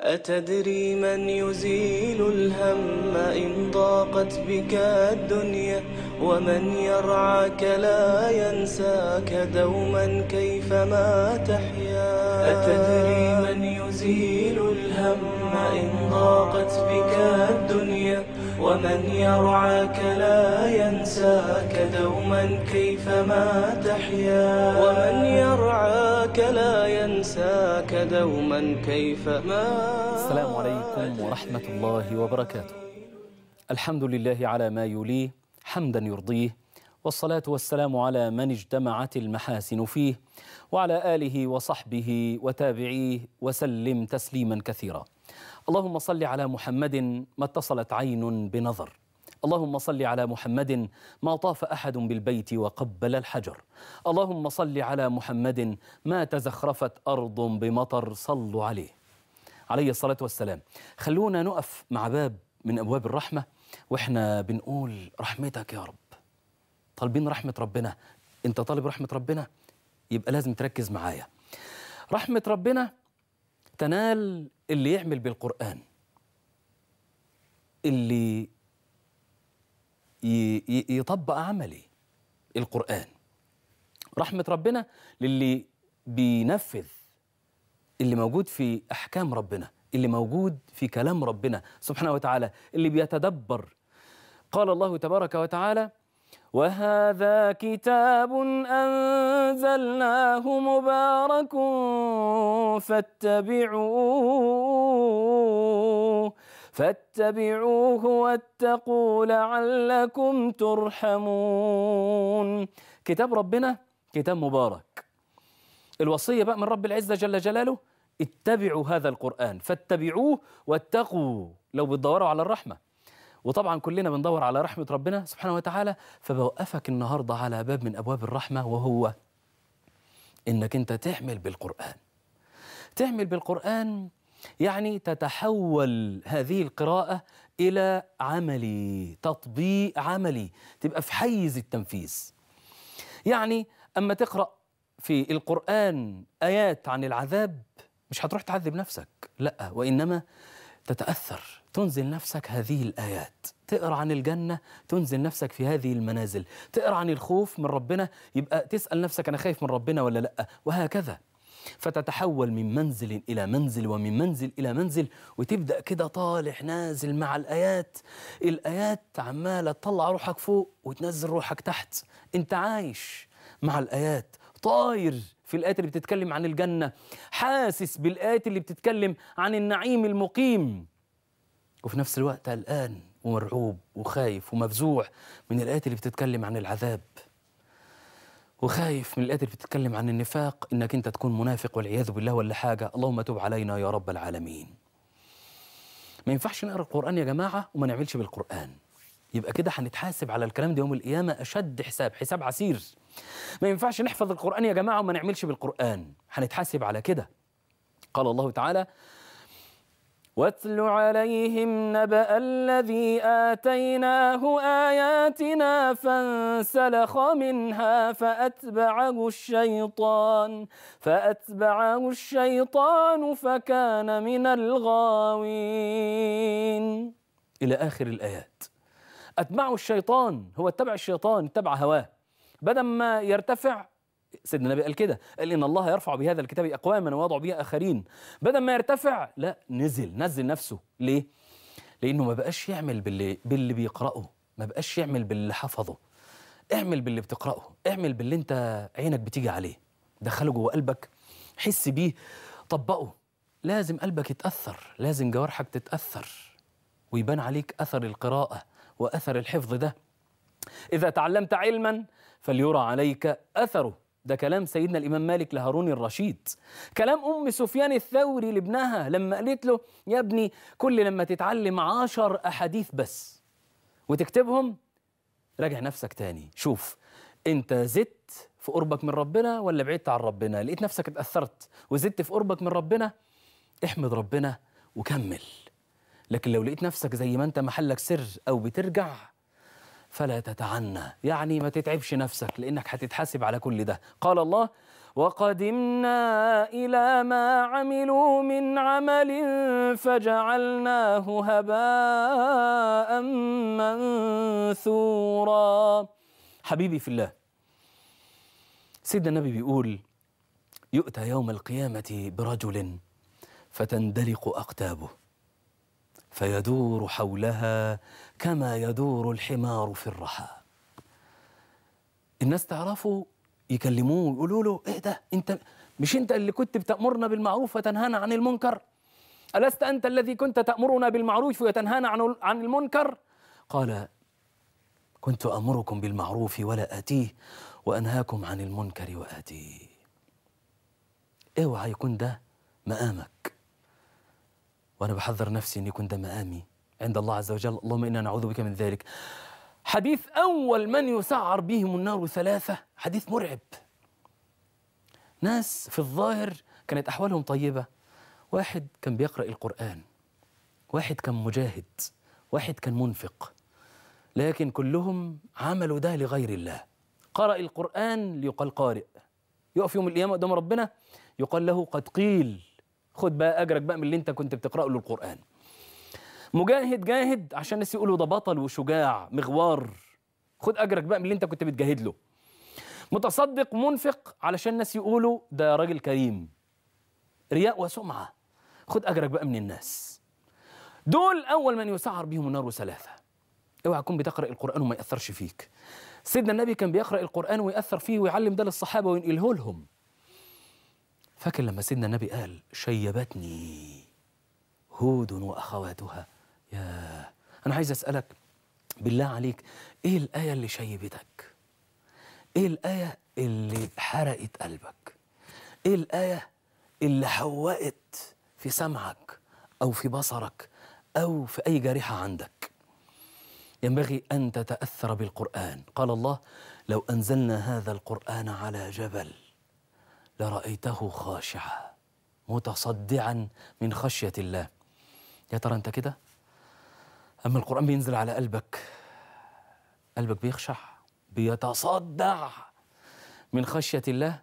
أتدري من يزيل الهم إن ضاقت بك الدنيا ومن يرعاك لا ينساك دوما كيفما تحيا أتدري من يزيل الهم إن ضاقت بك الدنيا ومن يرعاك لا ينساك دوما كيفما تحيا ومن يرعاك لا ينساك دوما كيفما السلام عليكم ورحمة الله وبركاته الحمد لله على ما يليه حمدا يرضيه والصلاة والسلام على من اجتمعت المحاسن فيه وعلى آله وصحبه وتابعيه وسلم تسليما كثيرا اللهم صل على محمد ما اتصلت عين بنظر اللهم صل على محمد ما طاف أحد بالبيت وقبل الحجر اللهم صل على محمد ما تزخرفت أرض بمطر صلوا عليه عليه الصلاة والسلام خلونا نقف مع باب من أبواب الرحمة وإحنا بنقول رحمتك يا رب طالبين رحمة ربنا أنت طالب رحمة ربنا يبقى لازم تركز معايا رحمة ربنا تنال اللي يعمل بالقرآن اللي ي- ي- يطبق عملي القرآن رحمة ربنا للي بينفذ اللي موجود في أحكام ربنا اللي موجود في كلام ربنا سبحانه وتعالى اللي بيتدبر قال الله تبارك وتعالى وهذا كتاب أنزلناه مبارك فاتبعوه فاتبعوه واتقوا لعلكم ترحمون كتاب ربنا كتاب مبارك الوصية بقى من رب العزة جل جلاله اتبعوا هذا القرآن فاتبعوه واتقوا لو بتدوروا على الرحمة وطبعا كلنا بندور على رحمة ربنا سبحانه وتعالى فبوقفك النهاردة على باب من أبواب الرحمة وهو إنك أنت تعمل بالقرآن تعمل بالقرآن يعني تتحول هذه القراءة إلى عملي تطبيق عملي تبقى في حيز التنفيذ يعني أما تقرأ في القرآن آيات عن العذاب مش هتروح تعذب نفسك لا وإنما تتأثر تنزل نفسك هذه الآيات تقرأ عن الجنة تنزل نفسك في هذه المنازل تقرأ عن الخوف من ربنا يبقى تسأل نفسك أنا خايف من ربنا ولا لا وهكذا فتتحول من منزل إلى منزل ومن منزل إلى منزل وتبدأ كده طالع نازل مع الآيات الآيات عمالة تطلع روحك فوق وتنزل روحك تحت أنت عايش مع الآيات طاير في الآيات اللي بتتكلم عن الجنة حاسس بالآيات اللي بتتكلم عن النعيم المقيم وفي نفس الوقت قلقان ومرعوب وخايف ومفزوع من الآيات اللي بتتكلم عن العذاب وخايف من الآيات اللي بتتكلم عن النفاق إنك أنت تكون منافق والعياذ بالله ولا حاجة اللهم تب علينا يا رب العالمين ما ينفعش نقرأ القرآن يا جماعة وما نعملش بالقرآن يبقى كده هنتحاسب على الكلام ده يوم القيامة أشد حساب حساب عسير ما ينفعش نحفظ القرآن يا جماعة وما نعملش بالقرآن هنتحاسب على كده قال الله تعالى واتل عليهم نبأ الذي آتيناه آياتنا فانسلخ منها فأتبعه الشيطان فأتبعه الشيطان فكان من الغاوين إلى آخر الآيات أتبعه الشيطان هو اتبع الشيطان اتبع هواه بدل ما يرتفع سيدنا النبي قال كده قال ان الله يرفع بهذا الكتاب اقواما ويضع به اخرين بدل ما يرتفع لا نزل نزل نفسه ليه لانه ما بقاش يعمل باللي باللي بيقراه ما بقاش يعمل باللي حفظه اعمل باللي بتقراه اعمل باللي انت عينك بتيجي عليه دخله جوه قلبك حس بيه طبقه لازم قلبك يتاثر لازم جوارحك تتاثر ويبان عليك اثر القراءه واثر الحفظ ده إذا تعلمت علما فليرى عليك أثره ده كلام سيدنا الإمام مالك لهارون الرشيد كلام أم سفيان الثوري لابنها لما قالت له يا ابني كل لما تتعلم عشر أحاديث بس وتكتبهم راجع نفسك تاني شوف انت زدت في قربك من ربنا ولا بعدت عن ربنا لقيت نفسك اتأثرت وزدت في قربك من ربنا احمد ربنا وكمل لكن لو لقيت نفسك زي ما انت محلك سر او بترجع فلا تتعنى يعني ما تتعبش نفسك لانك هتتحاسب على كل ده قال الله وقدمنا إلى ما عملوا من عمل فجعلناه هباء منثورا حبيبي في الله سيدنا النبي بيقول يؤتى يوم القيامة برجل فتندلق أقتابه فيدور حولها كما يدور الحمار في الرحى الناس تعرفوا يكلموه ويقولوا له ايه ده انت مش انت اللي كنت بتأمرنا بالمعروف وتنهانا عن المنكر ألست أنت الذي كنت تأمرنا بالمعروف وتنهانا عن عن المنكر قال كنت أمركم بالمعروف ولا آتيه وأنهاكم عن المنكر وآتيه اوعى يكون ده مقامك وأنا بحذر نفسي أن يكون ده مقامي عند الله عز وجل اللهم إنا نعوذ بك من ذلك حديث أول من يسعر بهم النار ثلاثة حديث مرعب ناس في الظاهر كانت أحوالهم طيبة واحد كان بيقرأ القرآن واحد كان مجاهد واحد كان منفق لكن كلهم عملوا ده لغير الله قرأ القرآن ليقال قارئ يقف يوم القيامة قدام ربنا يقال له قد قيل خد بقى أجرك بقى من اللي أنت كنت بتقرأه له القرآن مجاهد جاهد عشان الناس يقولوا ده بطل وشجاع مغوار خد أجرك بقى من اللي أنت كنت بتجاهد له متصدق منفق علشان الناس يقولوا ده راجل كريم رياء وسمعة خد أجرك بقى من الناس دول أول من يسعر بهم النار ثلاثة اوعى تكون بتقرأ القرآن وما يأثرش فيك سيدنا النبي كان بيقرأ القرآن ويأثر فيه ويعلم ده للصحابة وينقله لهم فاكر لما سيدنا النبي قال شيبتني هود وأخواتها يا أنا عايز أسألك بالله عليك إيه الآية اللي شيبتك إيه الآية اللي حرقت قلبك إيه الآية اللي حوقت في سمعك أو في بصرك أو في أي جارحة عندك ينبغي أن تتأثر بالقرآن قال الله لو أنزلنا هذا القرآن على جبل لرأيته خاشعا متصدعا من خشية الله يا ترى أنت كده أما القرآن بينزل على قلبك قلبك بيخشع بيتصدع من خشية الله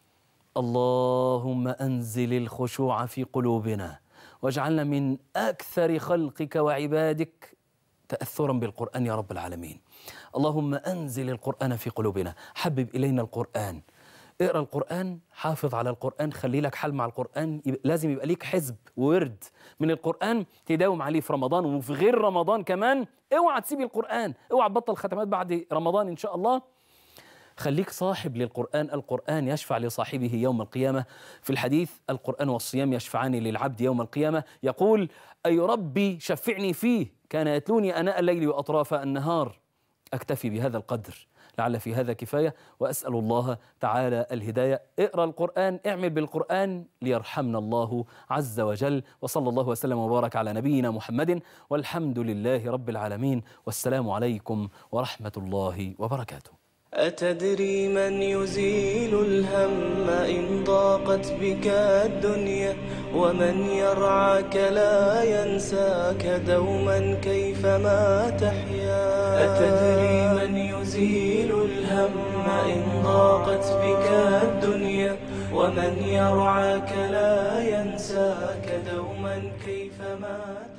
اللهم أنزل الخشوع في قلوبنا واجعلنا من أكثر خلقك وعبادك تأثرا بالقرآن يا رب العالمين اللهم أنزل القرآن في قلوبنا حبب إلينا القرآن اقرأ القرآن حافظ على القرآن خلي لك حل مع القرآن يبقى لازم يبقى ليك حزب وورد من القرآن تداوم عليه في رمضان وفي غير رمضان كمان اوعى تسيب القرآن اوعى تبطل ختمات بعد رمضان إن شاء الله خليك صاحب للقرآن القرآن يشفع لصاحبه يوم القيامة في الحديث القرآن والصيام يشفعان للعبد يوم القيامة يقول أي ربي شفعني فيه كان يتلوني أناء الليل وأطراف النهار أكتفي بهذا القدر لعل في هذا كفاية وأسأل الله تعالى الهداية اقرأ القرآن اعمل بالقرآن ليرحمنا الله عز وجل وصلى الله وسلم وبارك على نبينا محمد والحمد لله رب العالمين والسلام عليكم ورحمة الله وبركاته أتدري من يزيل الهم إن ضاقت بك الدنيا ومن يرعاك لا ينساك دوما كيفما تحيا أتدري من يزيل الهم إن ضاقت بك الدنيا ومن يرعاك لا ينساك دوما كيفما تحيا